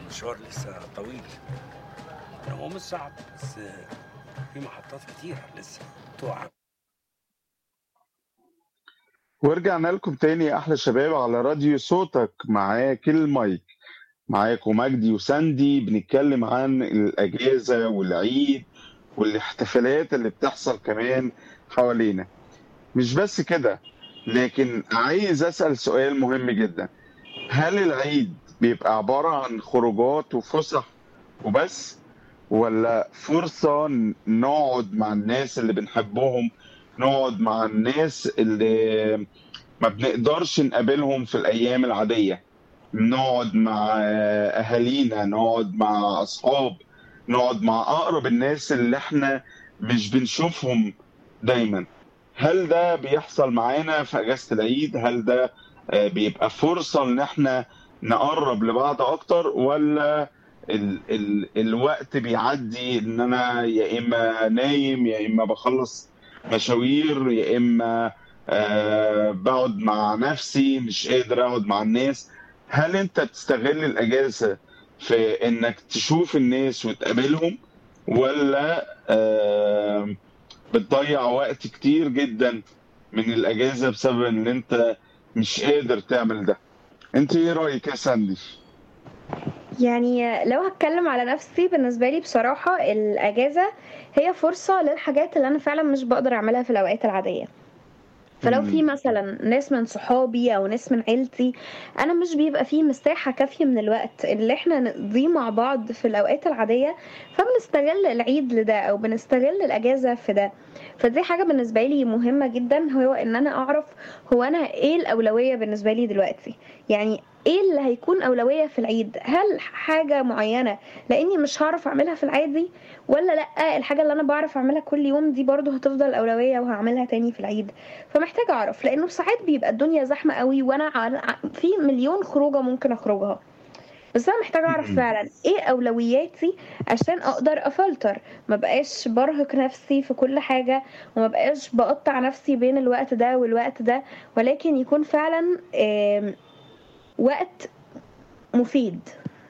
المشوار لسه طويل هو مش صعب بس في محطات كتيرة لسه تقع ورجعنا لكم تاني يا احلى شباب على راديو صوتك معاك المايك معاكم مجدي وساندي بنتكلم عن الاجازه والعيد والاحتفالات اللي بتحصل كمان حوالينا مش بس كده لكن عايز اسال سؤال مهم جدا هل العيد بيبقى عباره عن خروجات وفسح وبس ولا فرصه نقعد مع الناس اللي بنحبهم نقعد مع الناس اللي ما بنقدرش نقابلهم في الايام العاديه نقعد مع اهالينا نقعد مع اصحاب نقعد مع اقرب الناس اللي احنا مش بنشوفهم دايما هل ده بيحصل معانا في اجازه العيد هل ده آه، بيبقى فرصه ان احنا نقرب لبعض اكتر ولا ال ال الوقت بيعدي ان انا يا اما نايم يا اما بخلص مشاوير يا اما آه بقعد مع نفسي مش قادر اقعد مع الناس هل انت بتستغل الاجازه في انك تشوف الناس وتقابلهم ولا آه بتضيع وقت كتير جدا من الاجازه بسبب ان انت مش قادر تعمل ده انت ايه رايك يا ساندي يعني لو هتكلم على نفسي بالنسبة لي بصراحة الأجازة هي فرصة للحاجات اللي أنا فعلا مش بقدر أعملها في الأوقات العادية فلو في مم. مثلا ناس من صحابي او ناس من عيلتي انا مش بيبقى فيه مساحه كافيه من الوقت اللي احنا نقضيه مع بعض في الاوقات العاديه فبنستغل العيد لده او بنستغل الاجازه في ده فدي حاجه بالنسبه لي مهمه جدا هو ان انا اعرف هو انا ايه الاولويه بالنسبه لي دلوقتي يعني ايه اللي هيكون اولويه في العيد هل حاجه معينه لاني مش هعرف اعملها في العادي ولا لا الحاجه اللي انا بعرف اعملها كل يوم دي برضو هتفضل اولويه وهعملها تاني في العيد فمحتاجه اعرف لانه ساعات بيبقى الدنيا زحمه قوي وانا ع- ع- في مليون خروجه ممكن اخرجها بس انا محتاجه اعرف مم. فعلا ايه اولوياتي عشان اقدر افلتر ما بقاش برهق نفسي في كل حاجه وما بقاش بقطع نفسي بين الوقت ده والوقت ده ولكن يكون فعلا آم، وقت مفيد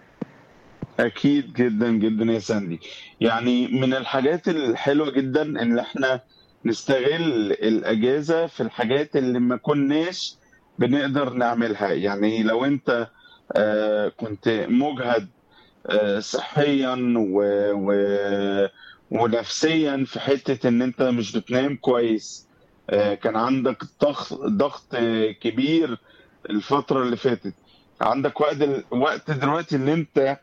اكيد جدا جدا يا ساندي يعني من الحاجات الحلوه جدا ان احنا نستغل الاجازه في الحاجات اللي ما كناش بنقدر نعملها يعني لو انت آه، كنت مجهد آه، صحيا و... و... ونفسيا في حته ان انت مش بتنام كويس آه، كان عندك ضغط ضغط آه، كبير الفتره اللي فاتت عندك وقت وقت دلوقتي ان انت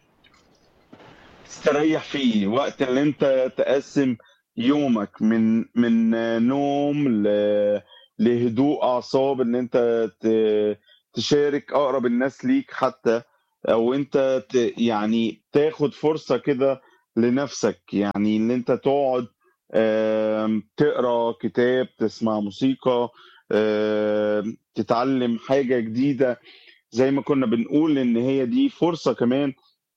تستريح فيه وقت اللي انت تقسم يومك من من نوم ل... لهدوء اعصاب ان انت ت... تشارك اقرب الناس ليك حتى او انت ت... يعني تاخد فرصة كده لنفسك يعني ان انت تقعد آم، تقرا كتاب تسمع موسيقى آم، تتعلم حاجة جديدة زي ما كنا بنقول ان هي دي فرصة كمان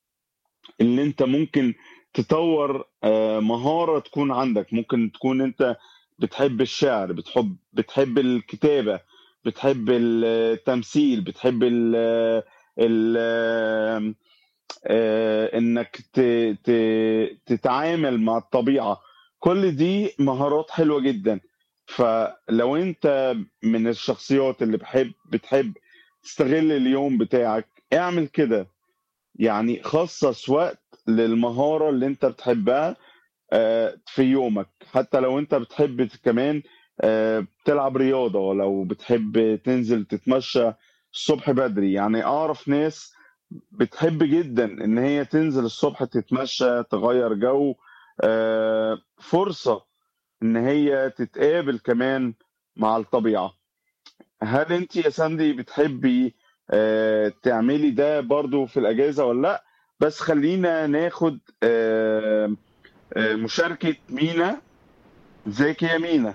ان انت ممكن تطور آه، مهارة تكون عندك ممكن تكون انت بتحب الشعر بتحب بتحب الكتابة بتحب التمثيل بتحب ال ال آه، انك ت- ت- تتعامل مع الطبيعة كل دي مهارات حلوة جدا فلو انت من الشخصيات اللي بحب بتحب تستغل اليوم بتاعك اعمل كده يعني خصص وقت للمهارة اللي انت بتحبها آه، في يومك حتى لو انت بتحب كمان آه، تلعب رياضة لو بتحب تنزل تتمشى الصبح بدري يعني اعرف ناس بتحب جدا ان هي تنزل الصبح تتمشى تغير جو آه، فرصة ان هي تتقابل كمان مع الطبيعة هل انت يا ساندي بتحبي آه، تعملي ده برضو في الاجازة ولا لا بس خلينا ناخد آه، آه، مشاركة مينا ازيك يا مينا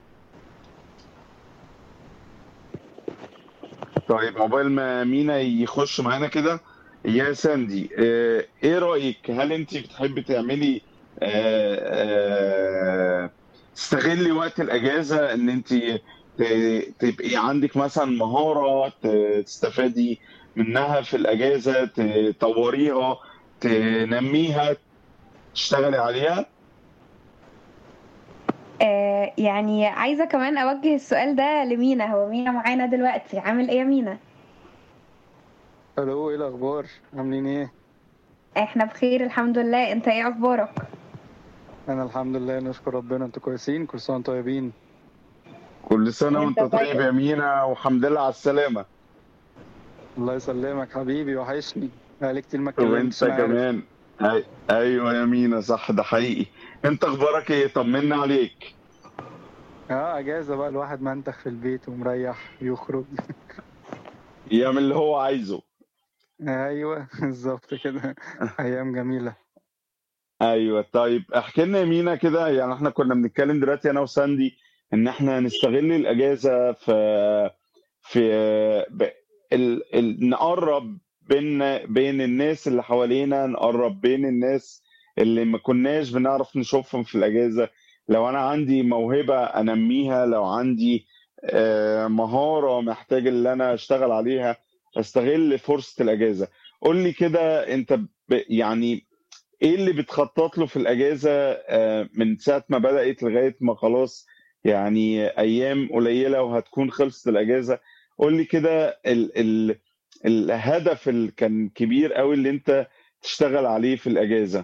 طيب عقبال ما مينا يخش معانا كده يا ساندي آه، ايه رأيك هل انت بتحبي تعملي آه، آه، تستغلي وقت الاجازة ان انت ت- تبقي عندك مثلا مهارة ت- تستفادي منها في الاجازة تطوريها تنميها تشتغلي عليها آه يعني عايزة كمان أوجه السؤال ده لمينا هو مينا معانا دلوقتي عامل إيه يا مينا؟ الو ايه الاخبار عاملين ايه إحنا بخير الحمد لله أنت إيه أخبارك؟ انا الحمد لله نشكر ربنا انتوا كويسين كل سنه وانتم طيبين كل سنة وأنت وانت طيب طيب. يا مينا والحمد لله على السلامة الله يسلمك حبيبي وحشني بقالي كتير ما اتكلمتش وانت أنا عارف. كمان أي... ايوه يا مينا صح ده حقيقي انت اخبارك ايه طمنا عليك اه اجازه بقى الواحد منتخ في البيت ومريح يخرج يعمل اللي هو عايزه ايوه بالظبط كده ايام جميله ايوه طيب احكي لنا يا مينا كده يعني احنا كنا بنتكلم دلوقتي انا وساندي ان احنا نستغل الاجازه في في ب... ال... ال... نقرب بين بين الناس اللي حوالينا نقرب بين الناس اللي ما كناش بنعرف نشوفهم في الاجازه لو انا عندي موهبه انميها لو عندي آه، مهاره محتاج ان انا اشتغل عليها استغل فرصه الاجازه قول لي كده انت ب... يعني ايه اللي بتخطط له في الاجازه آه، من ساعه ما بدات لغايه ما خلاص يعني ايام قليله وهتكون خلصت الاجازه قول لي كده ال ال الهدف اللي كان كبير قوي اللي انت تشتغل عليه في الاجازه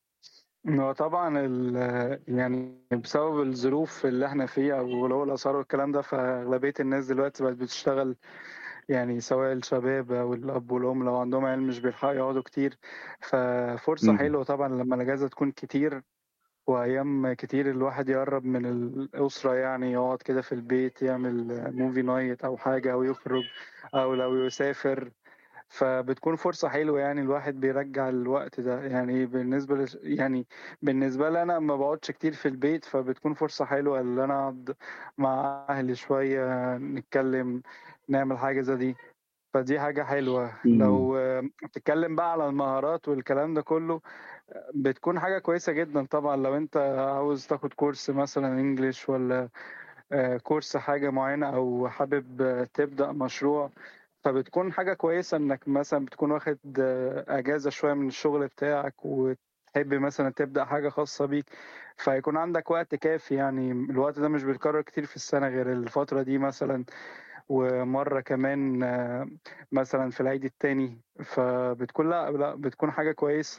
هو طبعا ال- يعني بسبب الظروف اللي احنا فيها ولو الاسعار والكلام ده فاغلبيه الناس دلوقتي بقت بتشتغل يعني سواء الشباب او الاب والام لو عندهم عيال مش بيلحقوا يقعدوا كتير ففرصه مم. حلوه طبعا لما الاجازه تكون كتير وايام كتير الواحد يقرب من الاسره يعني يقعد كده في البيت يعمل موفي نايت او حاجه او يخرج او لو يسافر فبتكون فرصة حلوة يعني الواحد بيرجع الوقت ده يعني بالنسبة لش... يعني بالنسبة لي أنا ما بقعدش كتير في البيت فبتكون فرصة حلوة إن أنا أقعد مع أهلي شوية نتكلم نعمل حاجة زي دي فدي حاجة حلوة مم. لو آه، بتتكلم بقى على المهارات والكلام ده كله آه، بتكون حاجة كويسة جدا طبعا لو أنت عاوز تاخد كورس مثلا إنجليش ولا آه، كورس حاجة معينة أو حابب آه، تبدأ مشروع فبتكون حاجة كويسة إنك مثلا بتكون واخد آه، أجازة شوية من الشغل بتاعك وتحب مثلا تبدأ حاجة خاصة بيك فيكون عندك وقت كافي يعني الوقت ده مش بيتكرر كتير في السنة غير الفترة دي مثلا ومرة كمان آه، مثلا في العيد التاني فبتكون لا لا بتكون حاجة كويسة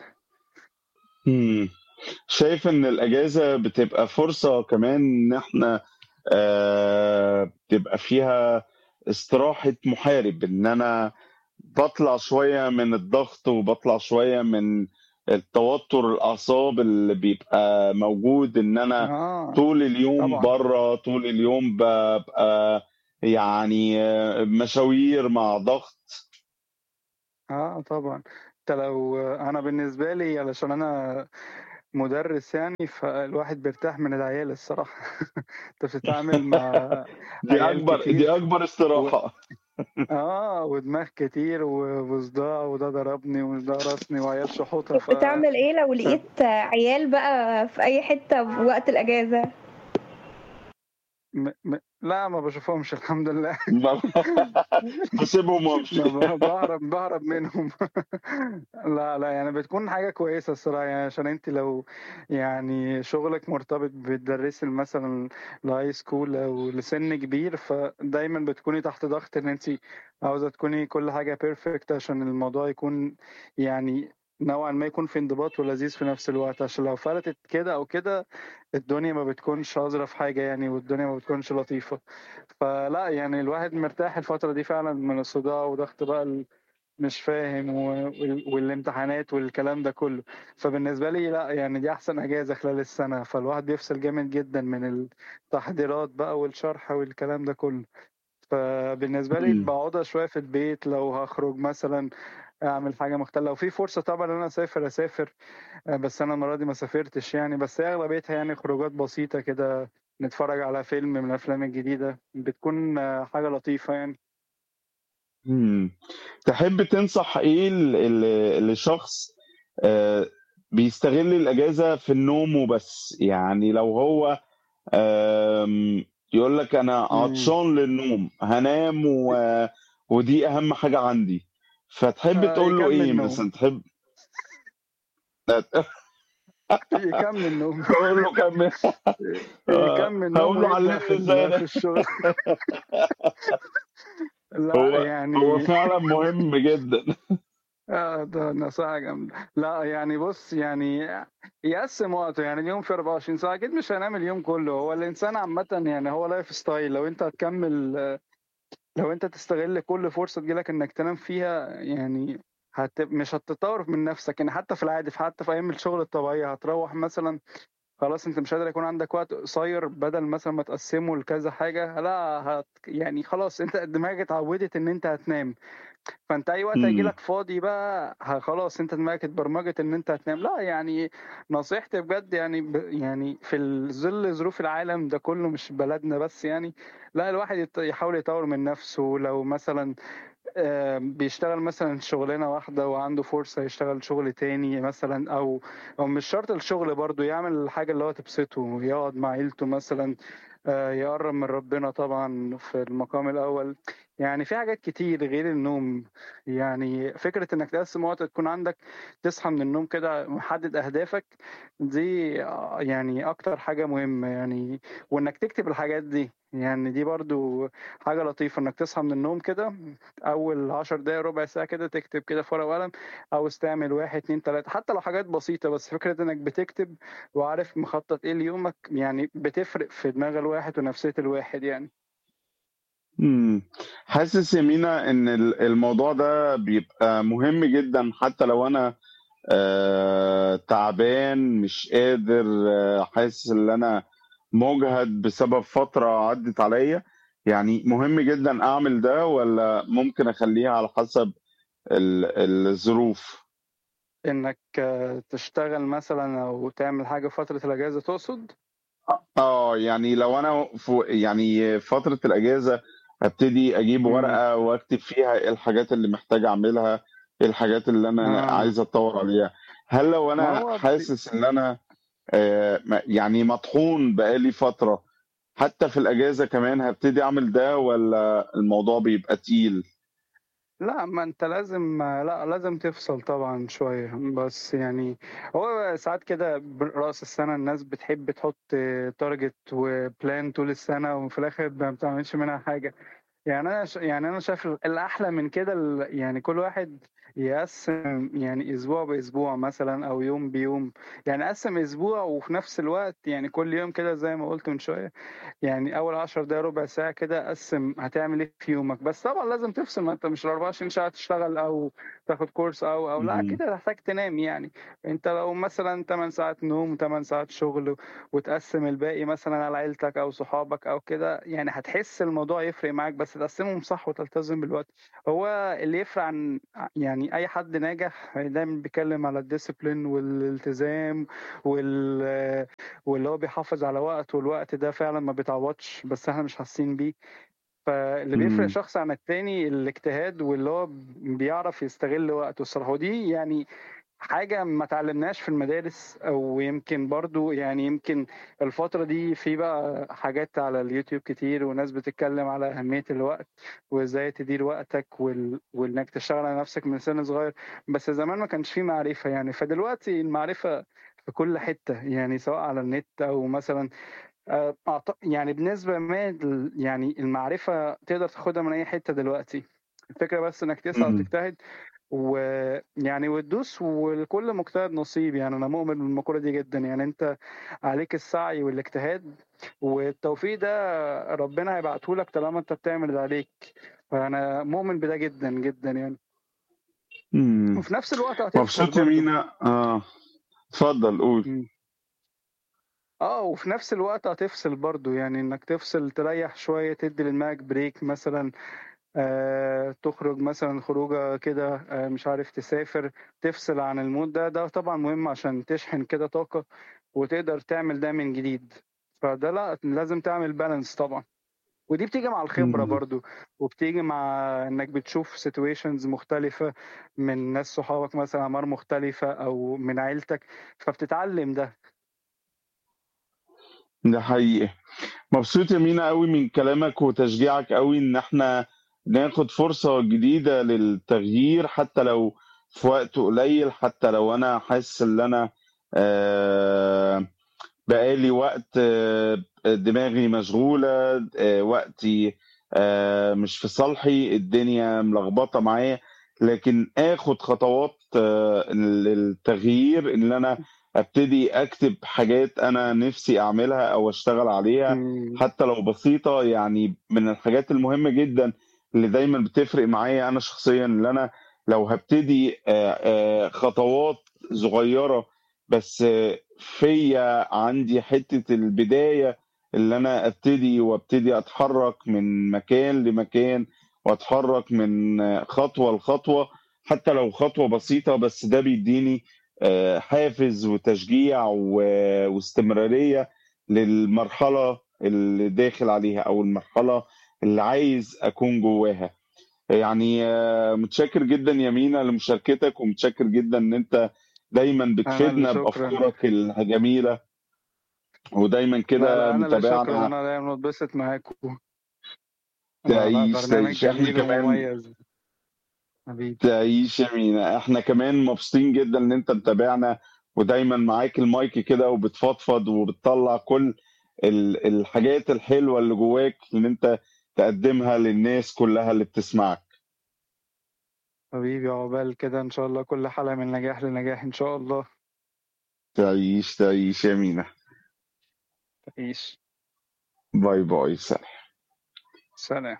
مم. شايف ان الاجازه بتبقى فرصه كمان ان احنا آه بتبقى فيها استراحه محارب ان انا بطلع شويه من الضغط وبطلع شويه من التوتر الاعصاب اللي بيبقى موجود ان انا آه طول اليوم طبعا بره طول اليوم ببقى يعني آه، مشاوير مع ضغط اه طبعا انت لو انا بالنسبه لي علشان انا مدرس يعني فالواحد بيرتاح من العيال الصراحه انت بتتعامل مع دي عيال اكبر دي كتير اكبر و... استراحه اه ودماغ كتير و- وصداع وده ضربني وده راسني وعيال شحوطه ف... بتعمل إيه لو ف... لقيت عيال بقى في أي حتة في وقت الأجازة؟ م... م... لا ما بشوفهمش الحمد لله بسيبهم وامشي ما ب- بهرب بهرب منهم لا لا يعني بتكون حاجة كويسة الصراحة يعني عشان انت لو يعني شغلك مرتبط بتدرسي مثلا لهاي سكول او لسن كبير فدايما بتكوني تحت ضغط ان انت عاوزة تكوني كل حاجة بيرفكت عشان الموضوع يكون يعني نوعا ما يكون في انضباط ولذيذ في نفس الوقت عشان لو فلتت كده او كده الدنيا ما بتكونش أظرف حاجة يعني والدنيا ما بتكونش لطيفة فلا يعني الواحد مرتاح الفترة دي فعلا من الصداع وضغط بقى ال- مش فاهم و- وال- والامتحانات والكلام ده كله فبالنسبة لي لا يعني دي أحسن أجازة خلال السنة فالواحد بيفصل جامد جدا من التحضيرات بقى والشرح والكلام ده كله فبالنسبة لي مم. بقعد شوية في البيت لو هخرج مثلا أعمل حاجة مختلفة لو في فرصة طبعا إن أنا أسافر أسافر آه، بس أنا المرة دي ما سافرتش يعني بس هي أغلبيتها يعني خروجات بسيطة كده نتفرج على فيلم من الأفلام الجديدة بتكون آه، حاجة لطيفة يعني مم. تحب تنصح ايه ل- ل- لشخص آه، بيستغل الاجازه في النوم وبس يعني لو هو آم، يقول لك انا مم. عطشان للنوم هنام و... ودي اهم حاجه عندي فتحب آه، تقول له يكمل ايه نوم مثلا تحب يكمل نوم اقول له كمل آه، يكمل نوم هقول له ويبدأ علمني في ازاي ال- في أنا- الشغل لا هو يعني هو فعلا مهم جدا اه ده نصيحة جامدة لا يعني بص يعني يقسم وقته يعني اليوم في 24 ساعة أكيد مش هينام اليوم كله هو الإنسان عامة يعني هو لايف ستايل لو أنت هتكمل لو أنت تستغل كل فرصة تجيلك إنك تنام فيها يعني هت... مش هتطور من نفسك يعني حتى في العادي في حتى في أيام الشغل الطبيعية هتروح مثلا خلاص انت مش قادر يكون عندك وقت قصير بدل مثلا ما تقسمه لكذا حاجة لا هت يعني خلاص انت دماغك اتعودت ان انت هتنام فانت اي وقت هيجي مم. لك فاضي بقى ه- خلاص انت دماغك اتبرمجت ان انت هتنام لا يعني نصيحتي بجد يعني ب يعني في ال- ظل ظروف العالم ده كله مش بلدنا بس يعني لا الواحد يت- يحاول يطور من نفسه لو مثلا آه، بيشتغل مثلا شغلانة واحدة وعنده فرصة يشتغل شغل تاني مثلا أو أو مش شرط الشغل برضو يعمل الحاجة اللي هو تبسطه يقعد مع عيلته مثلا آه، يقرب من ربنا طبعا في المقام الأول يعني في حاجات كتير غير النوم يعني فكرة إنك تقسم وقت تكون عندك تصحى من النوم كده محدد أهدافك دي آه، يعني أكتر حاجة مهمة يعني وإنك تكتب الحاجات دي يعني دي برضو حاجة لطيفة إنك تصحى من النوم كده اول عشر دقايق ربع ساعه كده تكتب كده في ورقه وقلم او تعمل واحد اتنين تلاته حتى لو حاجات بسيطه بس فكره انك بتكتب وعارف مخطط ايه ليومك يعني بتفرق في دماغ الواحد ونفسيه الواحد يعني مم. حاسس يا مينا ان ال- الموضوع ده بيبقى مهم جدا حتى لو انا آه تعبان مش قادر آه حاسس ان انا مجهد بسبب فترة عدت عليا يعني مهم جدا اعمل ده ولا ممكن اخليها على حسب ال- الظروف انك آه، تشتغل مثلا او تعمل حاجه في فتره الاجازه تقصد اه يعني لو انا في يعني فترة الاجازة ابتدي اجيب مم. ورقة واكتب فيها ايه الحاجات اللي محتاج اعملها ايه الحاجات اللي انا آه. عايز اتطور عليها هل لو ما انا هو بي- حاسس ان انا آه، ما- يعني مطحون بقالي فترة حتى في الاجازة كمان هبتدي اعمل ده ولا الموضوع بيبقى تقيل لا ما انت لازم لا لازم تفصل طبعا شوية بس يعني هو ساعات كده برأس السنة الناس بتحب تحط تارجت وبلان طول السنة وفي الآخر ما بتعملش منها حاجة يعني انا ش... يعني انا شايف الاحلى من كده ال... يعني كل واحد يقسم يعني اسبوع باسبوع مثلا او يوم بيوم يعني قسم اسبوع وفي نفس الوقت يعني كل يوم كده زي ما قلت من شويه يعني اول 10 دقايق ربع ساعه كده قسم هتعمل ايه في يومك بس طبعا لازم تفصل ما انت مش ال 24 ساعه تشتغل او تاخد كورس او او لا مم. كده هتحتاج تنام يعني انت لو مثلا 8 ساعات نوم 8 ساعات شغل وتقسم الباقي مثلا على عيلتك او صحابك او كده يعني هتحس الموضوع يفرق معاك بس تقسمهم صح وتلتزم بالوقت هو اللي يفرق عن يعني اي حد ناجح دايما بيتكلم على الديسيبلين والالتزام وال واللي هو بيحافظ على وقته والوقت ده فعلا ما بيتعوضش بس احنا مش حاسين بيه فاللي بيفرق مم. شخص عن التاني الاجتهاد واللي هو بيعرف يستغل وقته الصراحة ودي يعني حاجة ما تعلمناش في المدارس أو يمكن برضو يعني يمكن الفترة دي في بقى حاجات على اليوتيوب كتير وناس بتتكلم على أهمية الوقت وإزاي تدير وقتك وال... وإنك تشتغل على نفسك من سن صغير بس زمان ما كانش فيه معرفة يعني فدلوقتي المعرفة في كل حتة يعني سواء على النت أو مثلا آه، أعت- يعني بنسبة ما ال- يعني المعرفة تقدر تاخدها من أي حتة دلوقتي الفكرة بس إنك تسعى مم. وتجتهد ويعني وتدوس ولكل مجتهد نصيب يعني أنا مؤمن بالمقولة دي جدا يعني أنت عليك السعي والاجتهاد والتوفيق ده ربنا هيبعته لك طالما أنت بتعمل اللي عليك فأنا مؤمن بده جدا جدا يعني مم. وفي نفس الوقت هتفصل مبسوط يا برضه مينا اه اتفضل قول مم. اه وفي نفس الوقت هتفصل برضو يعني انك تفصل تريح شوية تدي لدماغك بريك مثلا آه تخرج مثلا خروجه كده آه مش عارف تسافر تفصل عن المود ده ده طبعا مهم عشان تشحن كده طاقة وتقدر تعمل ده من جديد فده لا لازم تعمل بالانس طبعا ودي بتيجي مع الخبرة مم. برضو وبتيجي مع انك بتشوف سيتويشنز مختلفة من ناس صحابك مثلا اعمار مختلفة او من عيلتك فبتتعلم ده ده حقيقي مبسوط يا مينا قوي من كلامك وتشجيعك قوي ان احنا ناخد فرصة جديدة للتغيير حتى لو في وقت قليل حتى لو انا حاسس ان انا آه، بقالي وقت آه، دماغي مشغولة آه، وقتي آه، مش في صالحي الدنيا ملخبطة معايا لكن اخد خطوات آه، للتغيير ان انا ابتدي اكتب حاجات انا نفسي اعملها او اشتغل عليها مم. حتى لو بسيطة يعني من الحاجات المهمة جدا اللي دايما بتفرق معايا انا شخصيا اللي انا لو هبتدي آه، آه، خطوات صغيرة بس آه، فيا عندي حتة البداية اللي انا ابتدي وابتدي اتحرك من مكان لمكان واتحرك من آه، خطوة لخطوة حتى لو خطوة بسيطة بس ده بيديني آه، حافز وتشجيع و- واستمرارية للمرحلة اللي داخل عليها أو المرحلة اللي عايز أكون جواها يعني آه، متشكر جدا يا مينا لمشاركتك ومتشكر جدا إن أنت دايما انا اللي بتفيدنا شكرا بأفكارك الجميلة ودايما لا كده لا انا اللي شكرا متابعنا انا دايما بتبسط معاكم لا لا تعيش برنامج تعيش احنا جميل كمان ومميز حبيبي تعيش يا مينا احنا كمان مبسوطين جدا ان انت متابعنا ودايما معاك المايك كده وبتفضفض وبتطلع كل ال- الحاجات الحلوة اللي جواك ان انت تقدمها للناس كلها اللي بتسمعك حبيبي عقبال كده ان شاء الله كل حلقة من نجاح لنجاح ان شاء الله تعيش تعيش يا مينا تعيش باي باي سلام سلام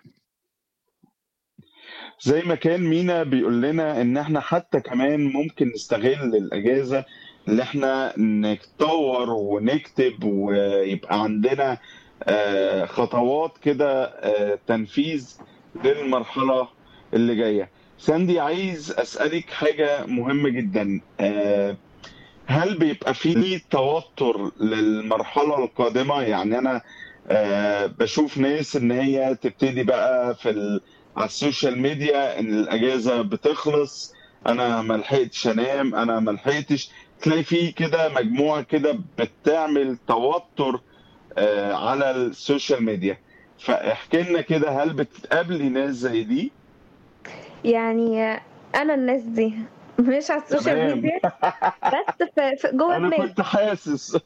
زي ما كان مينا بيقول لنا ان احنا حتى كمان ممكن نستغل الاجازه اللي احنا نتطور ونكتب ويبقى عندنا آه، خطوات كده آه، تنفيذ للمرحله اللي جايه ساندي عايز اسالك حاجه مهمه جدا آه، هل بيبقى في توتر للمرحله القادمه يعني انا آه، بشوف ناس ان هي تبتدي بقى في ال... على السوشيال ميديا ان الاجازه بتخلص انا ما لحقتش انام انا ما لحقتش تلاقي في كده مجموعه كده بتعمل توتر آه، على السوشيال ميديا فاحكي لنا كده هل بتقابلي ناس زي دي يعني انا الناس دي مش على السوشيال تمام ميديا بس في في- جوه انا دماغي كنت حاسس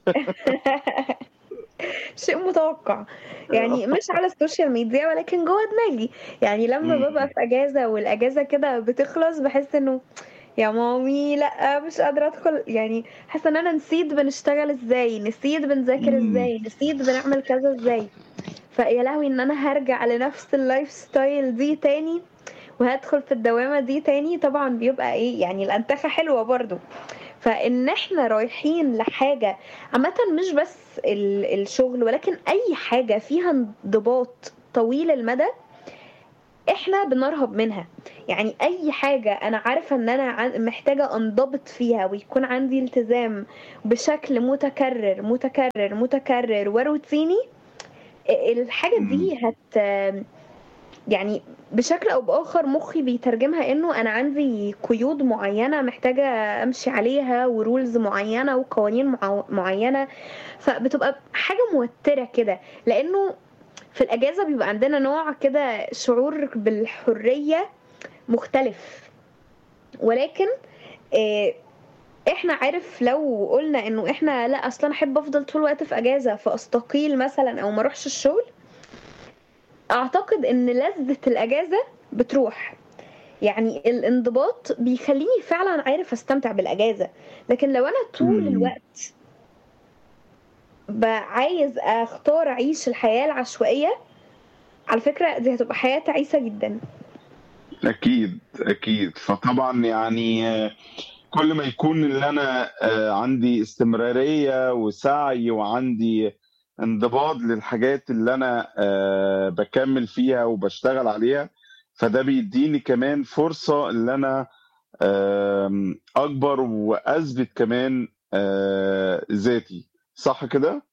شيء متوقع يعني مش على السوشيال ميديا ولكن جوه دماغي يعني لما ببقى مم. في اجازه والاجازه كده بتخلص بحس انه يا مامي لا مش قادره ادخل يعني حاسه ان انا نسيت بنشتغل ازاي نسيت بنذاكر مم. ازاي نسيت بنعمل كذا ازاي فيا لهوي ان انا هرجع لنفس اللايف ستايل دي تاني وهدخل في الدوامه دي تاني طبعا بيبقى ايه يعني الانتخه حلوه برضو فان احنا رايحين لحاجه عامه مش بس ال- الشغل ولكن اي حاجه فيها انضباط طويل المدى احنا بنرهب منها يعني اي حاجه انا عارفه ان انا عن- محتاجه انضبط فيها ويكون عندي التزام بشكل متكرر متكرر متكرر وروتيني الحاجه دي هت يعني بشكل او باخر مخي بيترجمها انه انا عندي قيود معينه محتاجه امشي عليها ورولز معينه وقوانين مع- معينه فبتبقى حاجه موتره كده لانه في الاجازه بيبقى عندنا نوع كده شعور بالحريه مختلف ولكن آه، احنا عارف لو قلنا انه احنا لا اصلا انا احب افضل طول الوقت في اجازه فاستقيل مثلا او ما اروحش الشغل اعتقد ان لذة الاجازة بتروح يعني الانضباط بيخليني فعلا عارف استمتع بالاجازة لكن لو انا طول مم. الوقت بقى عايز اختار اعيش الحياة العشوائية على فكرة دي هتبقى حياة تعيسة جدا اكيد اكيد فطبعا يعني آه، كل ما يكون اللي انا آه، عندي استمرارية وسعي وعندي انضباط للحاجات اللي انا آه، بكمل فيها وبشتغل عليها فده بيديني كمان فرصة اللي انا آم، اكبر واثبت كمان آه، ذاتي صح كده؟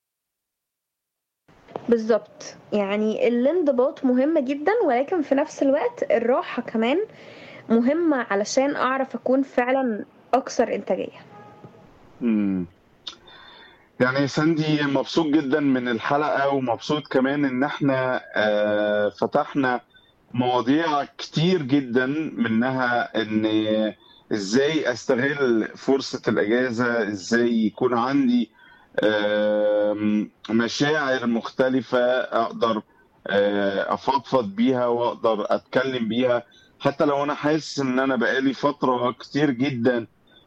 بالظبط يعني الانضباط مهم جدا ولكن في نفس الوقت الراحة كمان مهمة علشان اعرف اكون فعلا اكثر انتاجية مم. يعني يا ساندي مبسوط جدا من الحلقة ومبسوط كمان ان احنا آه، فتحنا مواضيع كتير جدا منها ان ازاي استغل فرصة الاجازة ازاي يكون عندي آم، مشاعر مختلفة اقدر آه، افضفض بيها واقدر اتكلم بيها حتى لو انا حاسس ان انا بقالي فترة كتير جدا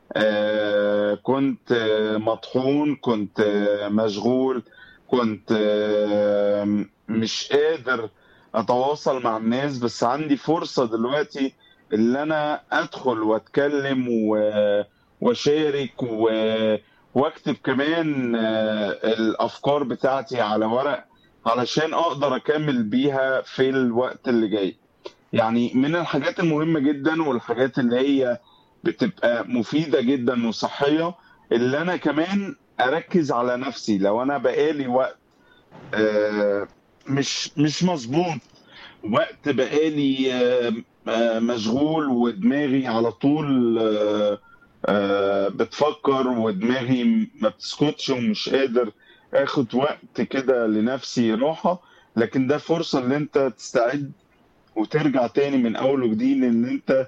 آه، كنت آه، مطحون كنت آه، مشغول كنت آه، مش قادر اتواصل مع الناس بس عندي فرصة دلوقتي اللي انا ادخل واتكلم و- واشارك و- واكتب كمان آه، الافكار بتاعتي على ورق علشان اقدر اكمل بيها في الوقت اللي جاي يعني من الحاجات المهمة جدا والحاجات اللي هي بتبقى مفيدة جدا وصحية اللي انا كمان اركز على نفسي لو انا بقالي وقت آه، مش مش مظبوط وقت بقالي آه، آه، مشغول ودماغي على طول آه، آه، بتفكر ودماغي ما بتسكتش ومش قادر اخد وقت كده لنفسي راحة لكن ده فرصة ان انت تستعد وترجع تاني من اول وجديد ان انت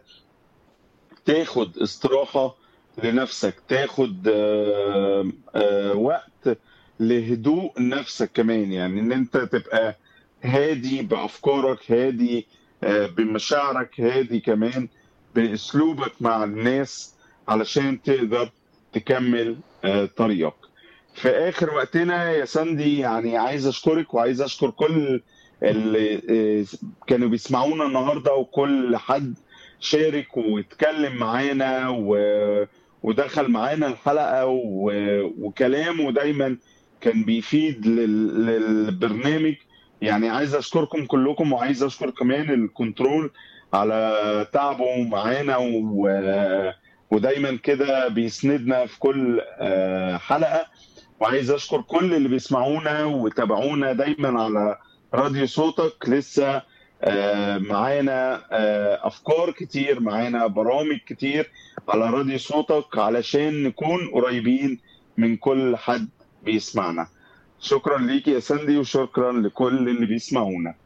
تاخد استراحة لنفسك تاخد آه، آه، وقت لهدوء نفسك كمان يعني ان انت تبقى هادي بافكارك هادي آه، بمشاعرك هادي كمان باسلوبك مع الناس علشان تقدر تكمل آه، طريقك في اخر وقتنا يا ساندي يعني عايز اشكرك وعايز اشكر كل اللي آه، كانوا بيسمعونا النهارده وكل حد شارك واتكلم معانا و... ودخل معانا الحلقة و... وكلامه دايما كان بيفيد لل... للبرنامج يعني عايز اشكركم كلكم وعايز اشكر كمان الكنترول على تعبه معانا و... ودايما كده بيسندنا في كل آه، حلقة وعايز اشكر كل اللي بيسمعونا وتابعونا دايما على راديو صوتك لسه آه، معانا آه، افكار كتير معانا برامج كتير على راديو صوتك علشان نكون قريبين من كل حد بيسمعنا شكرا ليك يا ساندي وشكرا لكل اللي بيسمعونا